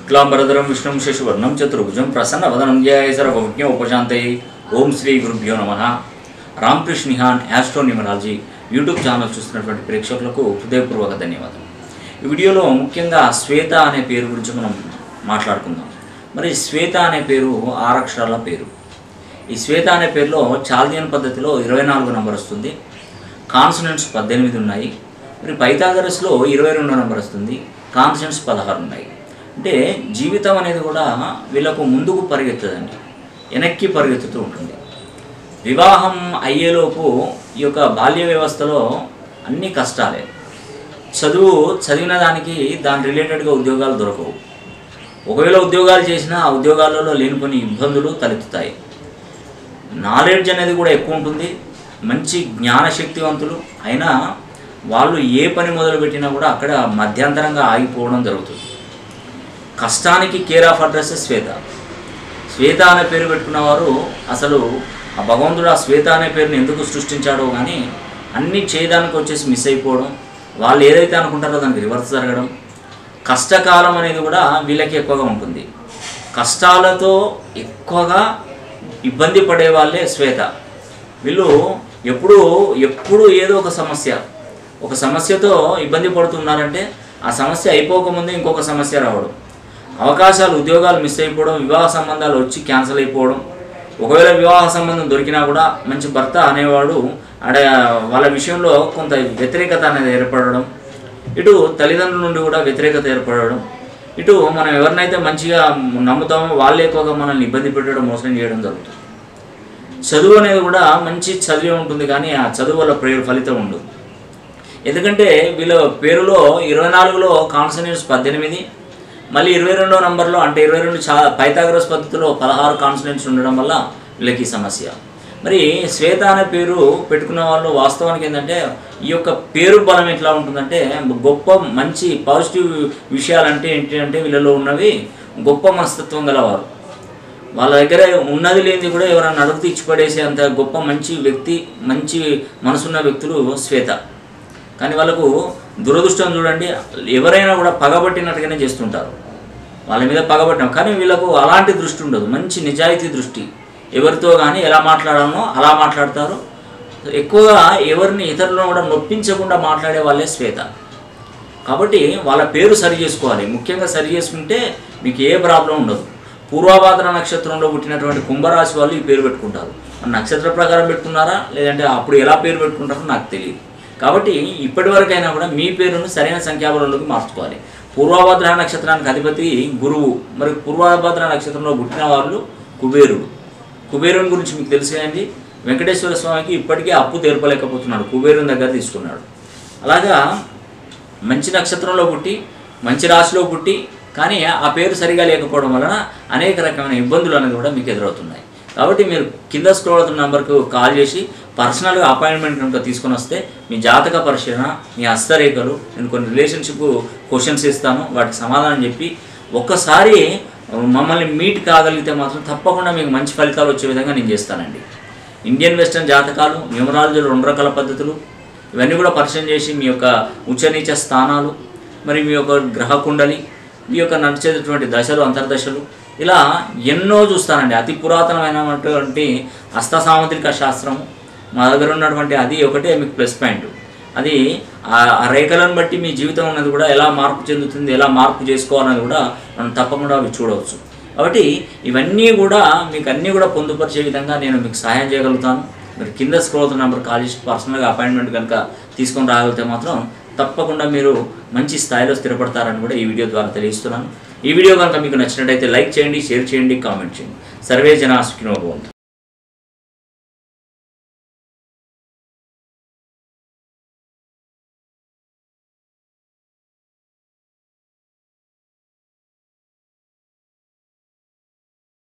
శుక్లాంబరధరం విష్ణుం శశివర్ణం చతుర్భుజం ప్రసన్నవదనం ధ్యాయ సర్వజ్ఞ ఉపశాంతై ఓం శ్రీ గురుభ్యో నమ రామకృష్ణ నిహాన్ యాస్ట్రోన్యూమరాలజీ యూట్యూబ్ ఛానల్ చూస్తున్నటువంటి ప్రేక్షకులకు హృదయపూర్వక ధన్యవాదాలు ఈ వీడియోలో ముఖ్యంగా శ్వేత అనే పేరు గురించి మనం మాట్లాడుకుందాం మరి శ్వేత అనే పేరు ఆరక్షరాల పేరు ఈ శ్వేత అనే పేరులో చాల్దియన్ పద్ధతిలో ఇరవై నాలుగు నంబర్ వస్తుంది కాన్సనెంట్స్ పద్దెనిమిది ఉన్నాయి మరి పైథాగరస్లో ఇరవై రెండో నెంబర్ వస్తుంది కాన్సనెంట్స్ పదహారు ఉన్నాయి అంటే జీవితం అనేది కూడా వీళ్ళకు ముందుకు పరిగెత్తదండి వెనక్కి పరిగెత్తుతూ ఉంటుంది వివాహం అయ్యేలోపు ఈ యొక్క బాల్య వ్యవస్థలో అన్ని కష్టాలే చదువు చదివిన దానికి దాని రిలేటెడ్గా ఉద్యోగాలు దొరకవు ఒకవేళ ఉద్యోగాలు చేసినా ఆ ఉద్యోగాలలో లేనిపోని ఇబ్బందులు తలెత్తుతాయి నాలెడ్జ్ అనేది కూడా ఎక్కువ ఉంటుంది మంచి జ్ఞానశక్తివంతులు అయినా వాళ్ళు ఏ పని మొదలుపెట్టినా కూడా అక్కడ మధ్యంతరంగా ఆగిపోవడం జరుగుతుంది కష్టానికి care of address Shweta Shweta అనే పేరు పెట్టుకున్న వారు అసలు ఆ భగవంతుడు ఆ శ్వేత అనే పేరుని ఎందుకు సృష్టించాడో కానీ అన్నీ చేయడానికి వచ్చేసి మిస్ అయిపోవడం వాళ్ళు ఏదైతే అనుకుంటారో దానికి రివర్స్ జరగడం కష్టకాలం అనేది కూడా వీళ్ళకి ఎక్కువగా ఉంటుంది కష్టాలతో ఎక్కువగా ఇబ్బంది పడే వాళ్ళే శ్వేత వీళ్ళు ఎప్పుడు ఎప్పుడు ఏదో ఒక సమస్య ఒక సమస్యతో ఇబ్బంది పడుతున్నారంటే ఆ సమస్య అయిపోకముందే ఇంకొక సమస్య రావడం అవకాశాలు ఉద్యోగాలు మిస్ అయిపోవడం వివాహ సంబంధాలు వచ్చి క్యాన్సిల్ అయిపోవడం ఒకవేళ వివాహ సంబంధం దొరికినా కూడా మంచి భర్త అనేవాడు ఆడ వాళ్ళ విషయంలో కొంత వ్యతిరేకత అనేది ఏర్పడడం ఇటు తల్లిదండ్రుల నుండి కూడా వ్యతిరేకత ఏర్పడడం ఇటు మనం ఎవరినైతే మంచిగా నమ్ముతామో వాళ్ళే ఎక్కువగా మనల్ని ఇబ్బంది పెట్టడం మోసం చేయడం జరుగుతుంది చదువు అనేది కూడా మంచి చదివే ఉంటుంది కానీ ఆ చదువు వల్ల ప్రేరు ఫలితం ఉండదు ఎందుకంటే వీళ్ళ పేరులో ఇరవై నాలుగులో కాన్సనెంట్స్ పద్దెనిమిది మళ్ళీ ఇరవై రెండో నంబర్లో అంటే ఇరవై రెండు చా పైథాగరస్ పద్ధతిలో పదహారు కాన్సనెంట్స్ ఉండడం వల్ల వీళ్ళకి ఈ సమస్య మరి శ్వేత అనే పేరు పెట్టుకున్న వాళ్ళు వాస్తవానికి ఏంటంటే ఈ యొక్క పేరు బలం ఎట్లా ఉంటుందంటే గొప్ప మంచి పాజిటివ్ విషయాలంటే ఏంటి అంటే వీళ్ళలో ఉన్నవి గొప్ప మనస్తత్వం గలవారు వాళ్ళ దగ్గర ఉన్నది లేనిది కూడా ఎవరైనా అడుగుతూ ఇచ్చిపడేసే అంత గొప్ప మంచి వ్యక్తి మంచి మనసున్న వ్యక్తులు శ్వేత కానీ వాళ్ళకు దురదృష్టం చూడండి ఎవరైనా కూడా పగబట్టినట్టుగానే చేస్తుంటారు వాళ్ళ మీద పగబట్టిన కానీ వీళ్ళకు అలాంటి దృష్టి ఉండదు మంచి నిజాయితీ దృష్టి ఎవరితో కానీ ఎలా మాట్లాడాలో అలా మాట్లాడతారు ఎక్కువగా ఎవరిని ఇతరులను కూడా నొప్పించకుండా మాట్లాడే వాళ్ళే శ్వేత కాబట్టి వాళ్ళ పేరు సరి చేసుకోవాలి ముఖ్యంగా సరి చేసుకుంటే మీకు ఏ ప్రాబ్లం ఉండదు పూర్వభాద్ర నక్షత్రంలో పుట్టినటువంటి కుంభరాశి వాళ్ళు ఈ పేరు పెట్టుకుంటారు మరి నక్షత్ర ప్రకారం పెట్టుకున్నారా లేదంటే అప్పుడు ఎలా పేరు పెట్టుకుంటారో నాకు తెలియదు కాబట్టి ఇప్పటి వరకైనా కూడా మీ పేరును సరైన సంఖ్యాబలంలోకి మార్చుకోవాలి పూర్వభద్ర నక్షత్రానికి అధిపతి గురువు మరి పూర్వభద్ర నక్షత్రంలో పుట్టిన వాళ్ళు కుబేరుడు కుబేరుని గురించి మీకు తెలుసు కదండి వెంకటేశ్వర స్వామికి ఇప్పటికీ అప్పు తీర్పలేకపోతున్నాడు కుబేరుని దగ్గర తీసుకున్నాడు అలాగా మంచి నక్షత్రంలో పుట్టి మంచి రాశిలో పుట్టి కానీ ఆ పేరు సరిగా లేకపోవడం వలన అనేక రకమైన ఇబ్బందులు అనేది కూడా మీకు ఎదురవుతున్నాయి కాబట్టి మీరు కింద స్క్రోల్ అవుతున్న నెంబర్కు కాల్ చేసి పర్సనల్గా అపాయింట్మెంట్ కనుక తీసుకొని వస్తే మీ జాతక పరిశీలన మీ హస్తరేఖలు నేను కొన్ని రిలేషన్షిప్ క్వశ్చన్స్ ఇస్తాను వాటికి సమాధానం చెప్పి ఒక్కసారి మమ్మల్ని మీట్ కాగలిగితే మాత్రం తప్పకుండా మీకు మంచి ఫలితాలు వచ్చే విధంగా నేను చేస్తానండి ఇండియన్ వెస్టర్న్ జాతకాలు న్యూమరాలజీలో రెండు రకాల పద్ధతులు ఇవన్నీ కూడా పరిచయం చేసి మీ యొక్క ఉచ్చనీచ స్థానాలు మరి మీ యొక్క గ్రహ కుండలి మీ యొక్క నడిచేటటువంటి దశలు అంతర్దశలు ఇలా ఎన్నో చూస్తానండి అతి పురాతనమైనటువంటి హస్త సాముద్రిక శాస్త్రము మా దగ్గర ఉన్నటువంటి అది ఒకటే మీకు ప్లస్ పాయింట్ అది ఆ ఆ రేఖలను బట్టి మీ జీవితం ఉన్నది కూడా ఎలా మార్పు చెందుతుంది ఎలా మార్పు చేసుకోవాలన్నది కూడా మనం తప్పకుండా అవి చూడవచ్చు కాబట్టి ఇవన్నీ కూడా మీకు అన్నీ కూడా పొందుపరిచే విధంగా నేను మీకు సహాయం చేయగలుగుతాను మీరు కింద స్క్రోల్ నెంబర్ కాల్ చేసి పర్సనల్గా అపాయింట్మెంట్ కనుక తీసుకొని రాగలిగితే మాత్రం తప్పకుండా మీరు మంచి స్థాయిలో స్థిరపడతారని కూడా ఈ వీడియో ద్వారా తెలియజేస్తున్నాను ఈ వీడియో కనుక మీకు నచ్చినట్టయితే లైక్ చేయండి షేర్ చేయండి కామెంట్ చేయండి సర్వే జనా సుఖినో భవంతు